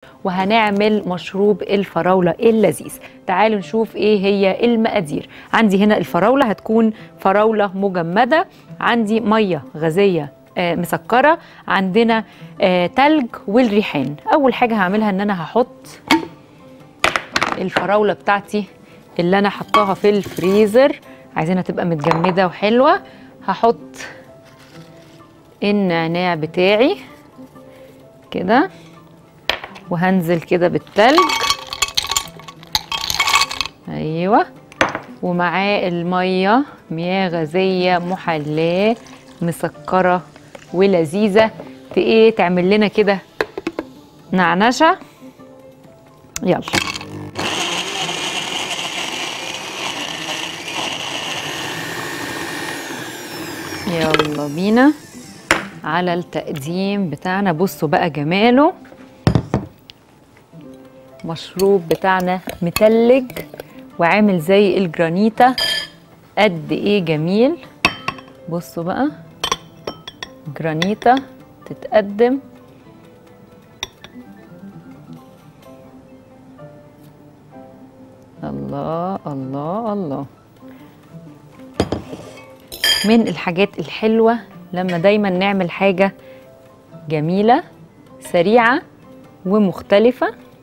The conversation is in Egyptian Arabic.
وهنعمل مشروب الفراولة اللذيذ تعالوا نشوف ايه هي المقادير عندي هنا الفراولة هتكون فراولة مجمدة عندي مية غازية آه، مسكرة عندنا آه، تلج والريحان أول حاجة هعملها إن أنا هحط الفراولة بتاعتي اللي أنا حطاها في الفريزر عايزينها تبقى متجمدة وحلوة هحط النعناع بتاعي كده وهنزل كده بالتلج ايوه ومعاه الميه مياه غازيه محلاه مسكره ولذيذه في ايه تعمل لنا كده نعنشه يلا يلا بينا على التقديم بتاعنا بصوا بقى جماله مشروب بتاعنا متلج وعامل زي الجرانيتا قد ايه جميل بصوا بقى جرانيتا تتقدم الله الله الله من الحاجات الحلوة لما دايما نعمل حاجة جميلة سريعة ومختلفة